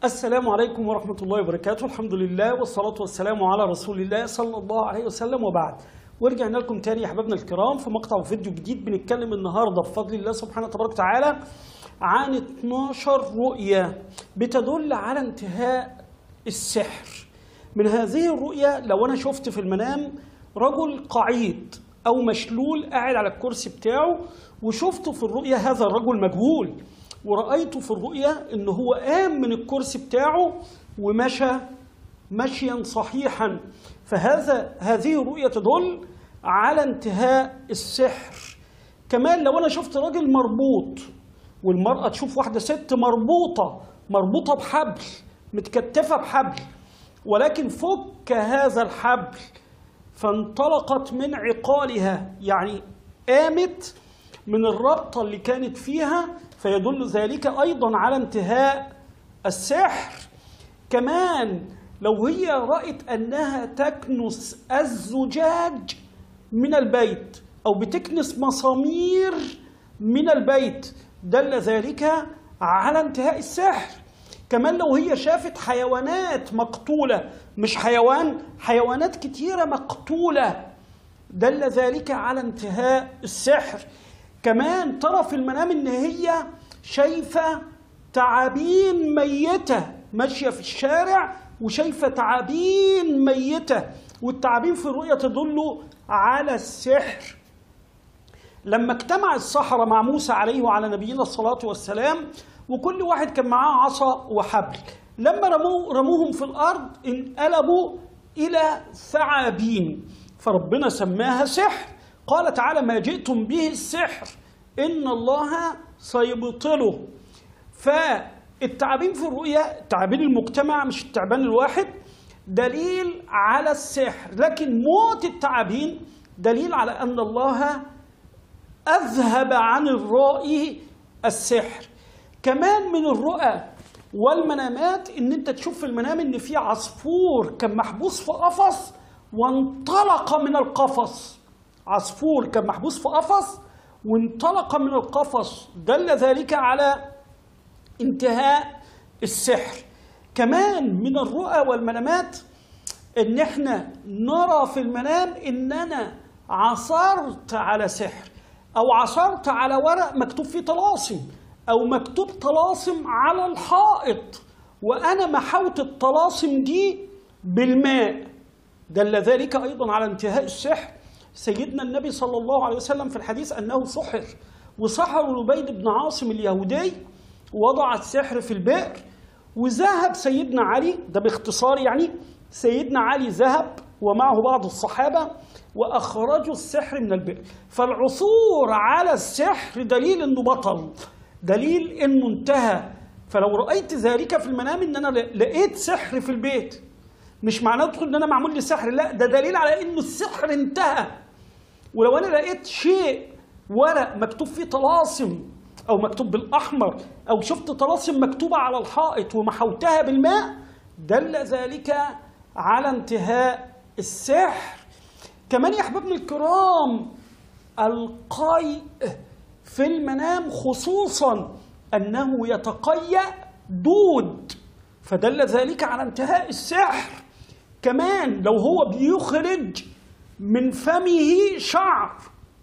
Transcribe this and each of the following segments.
السلام عليكم ورحمة الله وبركاته الحمد لله والصلاة والسلام على رسول الله صلى الله عليه وسلم وبعد ورجعنا لكم تاني يا احبابنا الكرام في مقطع وفيديو جديد بنتكلم النهارده بفضل الله سبحانه وتبارك وتعالى عن 12 رؤية بتدل على انتهاء السحر من هذه الرؤية لو أنا شفت في المنام رجل قعيد أو مشلول قاعد على الكرسي بتاعه وشفته في الرؤية هذا الرجل مجهول ورأيته في الرؤية إن هو قام من الكرسي بتاعه ومشى مشيا صحيحا فهذا هذه الرؤية تدل على انتهاء السحر كمان لو أنا شفت راجل مربوط والمرأة تشوف واحدة ست مربوطة مربوطة بحبل متكتفة بحبل ولكن فك هذا الحبل فانطلقت من عقالها يعني قامت من الربطة اللي كانت فيها فيدل ذلك أيضا على انتهاء السحر كمان لو هي رأت أنها تكنس الزجاج من البيت أو بتكنس مسامير من البيت دل ذلك على انتهاء السحر كمان لو هي شافت حيوانات مقتولة مش حيوان حيوانات كتيرة مقتولة دل ذلك على انتهاء السحر كمان ترى في المنام ان هي شايفة تعابين ميتة ماشية في الشارع وشايفة تعابين ميتة والتعابين في الرؤية تدل على السحر لما اجتمع السحرة مع موسى عليه وعلى نبينا الصلاة والسلام وكل واحد كان معاه عصا وحبل لما رمو رموهم في الأرض انقلبوا إلى ثعابين فربنا سماها سحر قال تعالى ما جئتم به السحر إن الله سيبطله فالتعابين في الرؤيا تعابين المجتمع مش التعبان الواحد دليل على السحر لكن موت التعابين دليل على أن الله أذهب عن الرائي السحر كمان من الرؤى والمنامات ان انت تشوف في المنام ان في عصفور كان محبوس في قفص وانطلق من القفص عصفور كان محبوس في قفص وانطلق من القفص دل ذلك على انتهاء السحر كمان من الرؤى والمنامات ان احنا نرى في المنام ان انا عثرت على سحر او عثرت على ورق مكتوب فيه طلاسم او مكتوب طلاسم على الحائط وانا محوت الطلاسم دي بالماء دل ذلك ايضا على انتهاء السحر سيدنا النبي صلى الله عليه وسلم في الحديث انه سحر وسحر لبيد بن عاصم اليهودي وضع السحر في البئر وذهب سيدنا علي ده باختصار يعني سيدنا علي ذهب ومعه بعض الصحابه واخرجوا السحر من البئر فالعثور على السحر دليل انه بطل دليل انه انتهى فلو رايت ذلك في المنام ان انا لقيت سحر في البيت مش معناه تقول ان انا معمول لي سحر لا ده دليل على انه السحر انتهى ولو انا لقيت شيء ورق مكتوب فيه طلاسم او مكتوب بالاحمر او شفت طلاسم مكتوبه على الحائط ومحوتها بالماء دل ذلك على انتهاء السحر كمان يا احبابنا الكرام القيء في المنام خصوصا انه يتقيأ دود فدل ذلك على انتهاء السحر كمان لو هو بيخرج من فمه شعر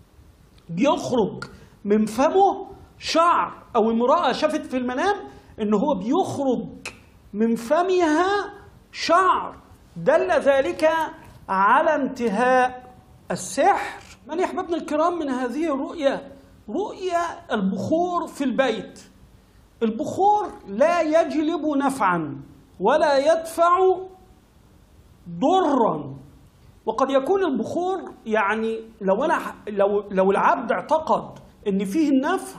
بيخرج من فمه شعر او امرأة شافت في المنام ان هو بيخرج من فمها شعر دل ذلك على انتهاء السحر من يحببنا الكرام من هذه الرؤيا رؤيا البخور في البيت البخور لا يجلب نفعا ولا يدفع ضرا وقد يكون البخور يعني لو انا لو لو العبد اعتقد ان فيه النفع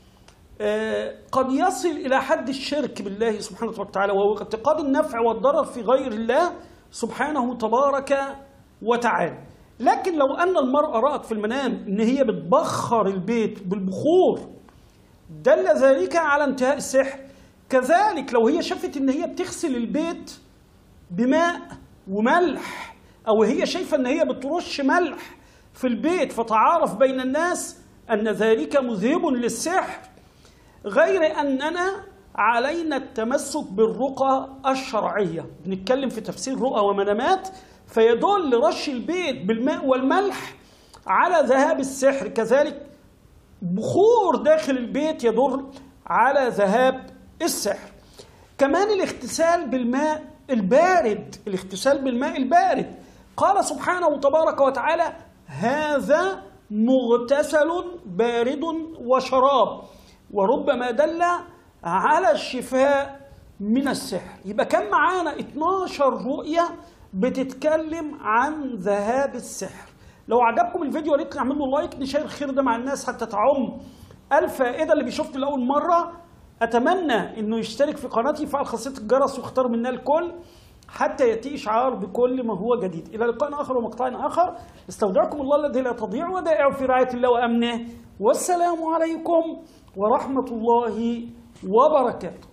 قد يصل الى حد الشرك بالله سبحانه وتعالى وهو اعتقاد النفع والضرر في غير الله سبحانه تبارك وتعالى لكن لو ان المراه رات في المنام ان هي بتبخر البيت بالبخور دل ذلك على انتهاء السحر كذلك لو هي شافت ان هي بتغسل البيت بماء وملح او هي شايفه ان هي بترش ملح في البيت فتعارف بين الناس ان ذلك مذهب للسحر غير اننا علينا التمسك بالرقى الشرعية بنتكلم في تفسير رؤى ومنامات فيدل رش البيت بالماء والملح على ذهاب السحر كذلك بخور داخل البيت يدل على ذهاب السحر كمان الاغتسال بالماء البارد الاغتسال بالماء البارد قال سبحانه تبارك وتعالى هذا مغتسل بارد وشراب وربما دل على الشفاء من السحر يبقى كان معانا 12 رؤية بتتكلم عن ذهاب السحر لو عجبكم الفيديو يا ريت نعمل له لايك نشير الخير ده مع الناس حتى تعم الفائدة اللي بيشوفني لأول مرة أتمنى إنه يشترك في قناتي يفعل خاصية الجرس واختار منها الكل حتى يأتي إشعار بكل ما هو جديد إلى لقاء آخر ومقطع آخر استودعكم الله الذي لا تضيع ودائع في رعاية الله وأمنه والسلام عليكم ورحمة الله وبركاته